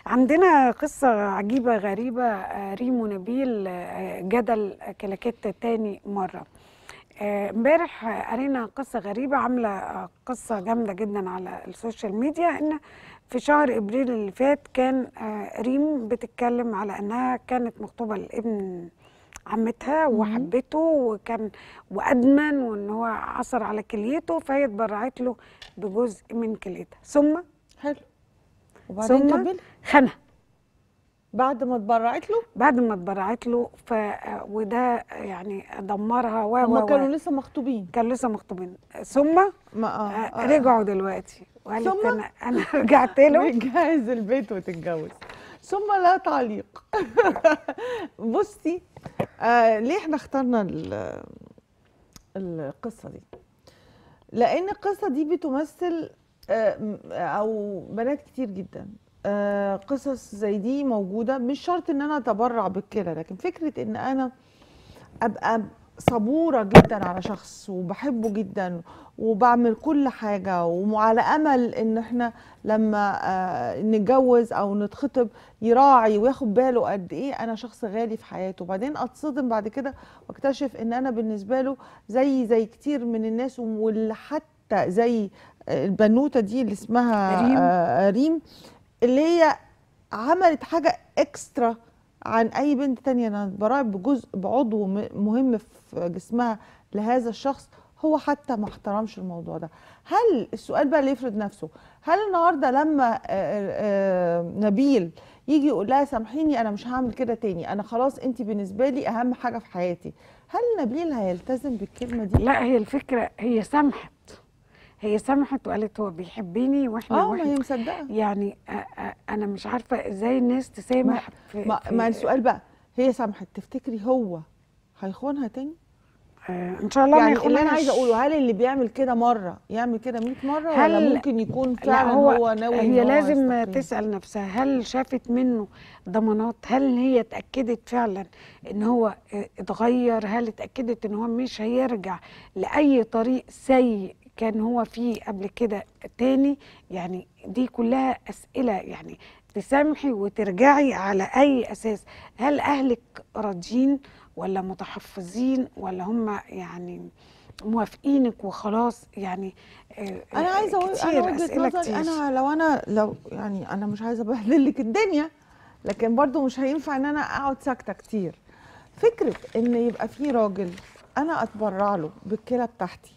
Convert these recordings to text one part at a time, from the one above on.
عندنا قصة عجيبة غريبة آه، ريم ونبيل آه، جدل كلاكيت تاني مرة آه، امبارح آه، قرينا قصة غريبة عاملة آه، قصة جامدة جدا على السوشيال ميديا ان في شهر ابريل اللي فات كان آه، ريم بتتكلم على انها كانت مخطوبة لابن عمتها وحبته وكان وادمن وان هو عثر على كليته فهي اتبرعت له بجزء من كليتها ثم حلو وبعدين ثم كمل خانها بعد ما اتبرعت له بعد ما اتبرعت له ف وده يعني دمرها و هما و كانوا و لسه مخطوبين كان لسه مخطوبين ثم ما آه، اه رجعوا دلوقتي وقالت ثم؟ انا انا رجعت له بتجهز البيت وتتجوز ثم لا تعليق بصي آه ليه احنا اخترنا ال- القصه دي لان القصه دي بتمثل آه م- او بنات كتير جدا آه قصص زي دي موجوده مش شرط ان انا اتبرع بالكلى لكن فكره ان انا ابقى صبوره جدا على شخص وبحبه جدا وبعمل كل حاجه وعلى امل ان احنا لما آه، نتجوز او نتخطب يراعي وياخد باله قد ايه انا شخص غالي في حياته وبعدين اتصدم بعد كده واكتشف ان انا بالنسبه له زي زي كتير من الناس واللي حتى زي آه، البنوته دي اللي اسمها ريم. آه، ريم اللي هي عملت حاجه اكسترا عن اي بنت تانية انا براعي بجزء بعضو م- مهم في جسمها لهذا الشخص هو حتى ما احترمش الموضوع ده هل السؤال بقى اللي يفرض نفسه هل النهارده لما آه، آه، نبيل يجي يقول لها سامحيني انا مش هعمل كده تاني انا خلاص انت بالنسبه لي اهم حاجه في حياتي هل نبيل هيلتزم بالكلمه دي لا هي الفكره هي سمحت هي سمحت وقالت هو بيحبني واحنا اه ما واحد هي مصدقه يعني آه، آه، انا مش عارفه ازاي الناس تسامح في, ما, في ما السؤال بقى هي سامحت تفتكري هو هيخونها تاني آه ان شاء الله ما يعني اللي انا يخونهاش. عايزه اقوله هل اللي بيعمل كده مره يعمل كده 100 مره هل- ولا ممكن يكون لا فعلا هو, هو, ناوي إن هي هو لازم يستقيم؟ تسأل نفسها هل شافت منه ضمانات هل هي اتأكدت فعلا ان هو اه، اتغير هل اتأكدت ان هو مش هيرجع لأي طريق سيء كان هو فيه قبل كده تاني يعني دي كلها أسئلة يعني تسامحي وترجعي على أي أساس هل أهلك راضيين ولا متحفظين ولا هم يعني موافقينك وخلاص يعني اه، انا عايزه اقول كتير انا وجهه أسئلة نظري كتير. انا لو انا لو يعني انا مش عايزه ابهدل لك الدنيا لكن برضو مش هينفع ان انا اقعد ساكته كتير فكره ان يبقى في راجل انا اتبرع له بالكلى بتاعتي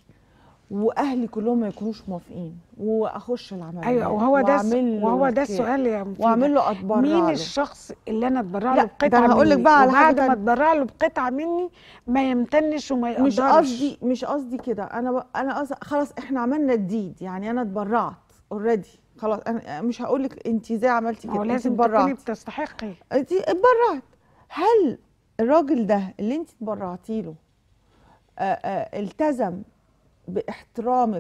واهلي كلهم ما يكونوش موافقين واخش العمليه ايوه وهو ده الس- وأعمل له وهو ده الكلى، السؤال يا مفيدة واعمل له اتبرع مين له. الشخص اللي انا اتبرع لا، له ده بقطعه أنا هقول لك مني بقى على حاجة وبعد ما تانية. اتبرع له بقطعه مني ما يمتنش وما يقدرش مش قصدي مش قصدي كده انا ب... انا قصدي خلاص احنا عملنا الديد يعني انا اتبرعت اوريدي خلاص انا مش هقول لك انت ازاي عملتي ما كده هو انت لازم تكوني اتبرعتي بتستحقي انت اتبرعت هل الراجل ده اللي انت اتبرعتي له آه، آه، التزم باحترامك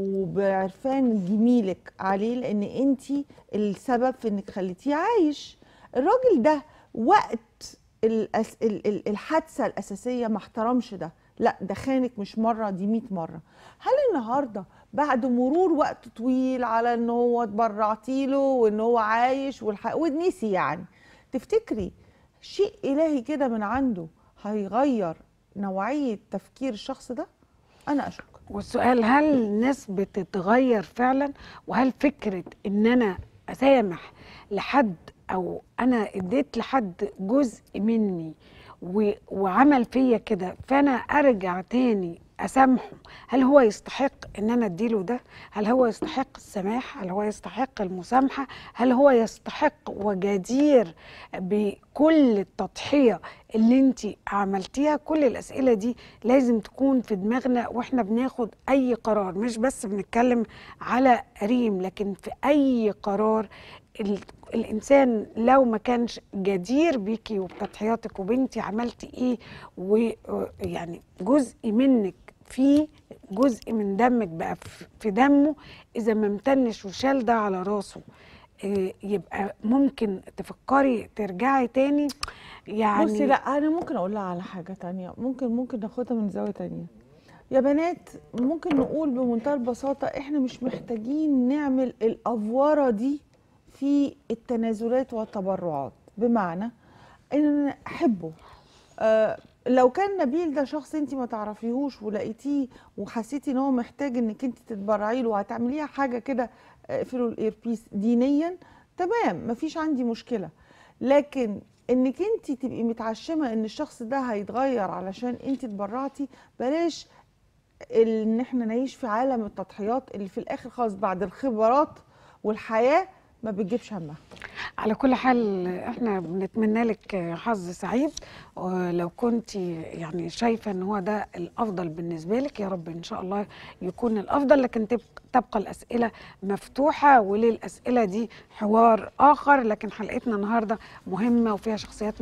وبعرفان جميلك عليه لان انت السبب في انك خليتيه عايش الراجل ده وقت الأس... ال- ال- الحادثه الاساسيه ما احترمش ده لا ده خانك مش مره دي 100 مره هل النهارده بعد مرور وقت طويل على ان هو اتبرعتي له وان هو عايش والح... ونسي يعني تفتكري شيء الهي كده من عنده هيغير نوعيه تفكير الشخص ده انا اشك والسؤال هل الناس بتتغير فعلا وهل فكره ان انا اسامح لحد او انا اديت لحد جزء مني و... وعمل فيا كده فانا ارجع تاني اسامحه هل هو يستحق ان انا اديله ده هل هو يستحق السماح هل هو يستحق المسامحه هل هو يستحق وجدير بكل التضحيه اللي انت عملتيها كل الاسئله دي لازم تكون في دماغنا واحنا بناخد اي قرار مش بس بنتكلم على ريم لكن في اي قرار ال- الانسان لو ما كانش جدير بيكي وبتضحياتك وبنتي عملتي ايه ويعني جزء منك فيه جزء من دمك بقى في- في دمه اذا ما امتنش وشال ده على راسه إيه، يبقى ممكن تفكري ترجعي تاني يعني بصي لا انا ممكن اقول لها على حاجه تانية ممكن ممكن ناخدها من زاويه تانية يا بنات ممكن نقول بمنتهى البساطه احنا مش محتاجين نعمل الافوره دي في التنازلات والتبرعات بمعنى ان انا احبه آه لو كان نبيل ده شخص انت ما تعرفيهوش ولقيتيه وحسيتي ان هو محتاج انك انت تتبرعي له وهتعمليها حاجه كده اقفلوا الايربيس دينيا تمام مفيش عندي مشكله لكن انك انت تبقي متعشمه ان الشخص ده هيتغير علشان انت اتبرعتي بلاش ان احنا نعيش في عالم التضحيات اللي في الاخر خالص بعد الخبرات والحياه ما بتجيبش همها على كل حال احنا بنتمنى لك حظ سعيد ولو كنت يعني شايفه ان هو ده الافضل بالنسبه لك يا رب ان شاء الله يكون الافضل لكن تبقى تبقى الاسئله مفتوحه وللاسئله دي حوار اخر لكن حلقتنا النهارده مهمه وفيها شخصيات